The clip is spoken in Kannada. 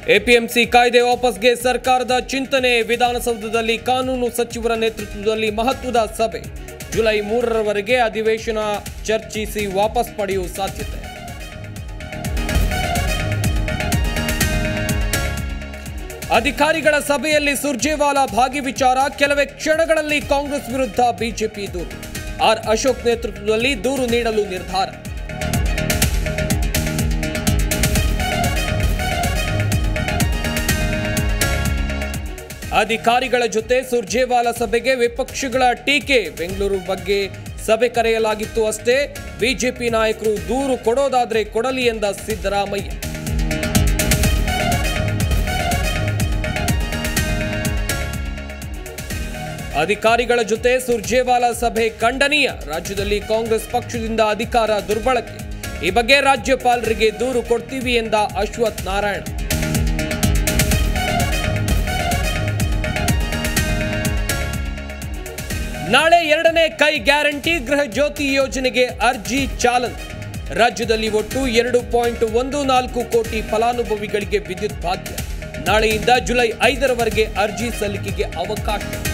ಎಪಿಎಂಸಿ ಕಾಯ್ದೆ ವಾಪಸ್ಗೆ ಸರ್ಕಾರದ ಚಿಂತನೆ ವಿಧಾನಸೌಧದಲ್ಲಿ ಕಾನೂನು ಸಚಿವರ ನೇತೃತ್ವದಲ್ಲಿ ಮಹತ್ವದ ಸಭೆ ಜುಲೈ ಮೂರರವರೆಗೆ ಅಧಿವೇಶನ ಚರ್ಚಿಸಿ ವಾಪಸ್ ಪಡೆಯುವ ಸಾಧ್ಯತೆ ಅಧಿಕಾರಿಗಳ ಸಭೆಯಲ್ಲಿ ಸುರ್ಜೇವಾಲಾ ಭಾಗಿ ವಿಚಾರ ಕೆಲವೇ ಕ್ಷಣಗಳಲ್ಲಿ ಕಾಂಗ್ರೆಸ್ ವಿರುದ್ಧ ಬಿಜೆಪಿ ದೂರು ಆರ್ ಅಶೋಕ್ ನೇತೃತ್ವದಲ್ಲಿ ದೂರು ನೀಡಲು ನಿರ್ಧಾರ ಅಧಿಕಾರಿಗಳ ಜೊತೆ ಸುರ್ಜೇವಾಲಾ ಸಭೆಗೆ ವಿಪಕ್ಷಗಳ ಟೀಕೆ ಬೆಂಗಳೂರು ಬಗ್ಗೆ ಸಭೆ ಕರೆಯಲಾಗಿತ್ತು ಅಷ್ಟೇ ಬಿಜೆಪಿ ನಾಯಕರು ದೂರು ಕೊಡೋದಾದ್ರೆ ಕೊಡಲಿ ಎಂದ ಸಿದ್ದರಾಮಯ್ಯ ಅಧಿಕಾರಿಗಳ ಜೊತೆ ಸುರ್ಜೇವಾಲಾ ಸಭೆ ಖಂಡನೀಯ ರಾಜ್ಯದಲ್ಲಿ ಕಾಂಗ್ರೆಸ್ ಪಕ್ಷದಿಂದ ಅಧಿಕಾರ ದುರ್ಬಳಕೆ ಈ ಬಗ್ಗೆ ರಾಜ್ಯಪಾಲರಿಗೆ ದೂರು ಕೊಡ್ತೀವಿ ಎಂದ ಅಶ್ವಥ್ ನಾರಾಯಣ ನಾಳೆ ಎರಡನೇ ಕೈ ಗ್ಯಾರಂಟಿ ಗೃಹ ಜ್ಯೋತಿ ಯೋಜನೆಗೆ ಅರ್ಜಿ ಚಾಲನೆ ರಾಜ್ಯದಲ್ಲಿ ಒಟ್ಟು ಎರಡು ಪಾಯಿಂಟ್ ಒಂದು ನಾಲ್ಕು ಕೋಟಿ ಫಲಾನುಭವಿಗಳಿಗೆ ವಿದ್ಯುತ್ ಭಾಗ್ಯ ನಾಳೆಯಿಂದ ಜುಲೈ ಐದರವರೆಗೆ ಅರ್ಜಿ ಸಲ್ಲಿಕೆಗೆ ಅವಕಾಶ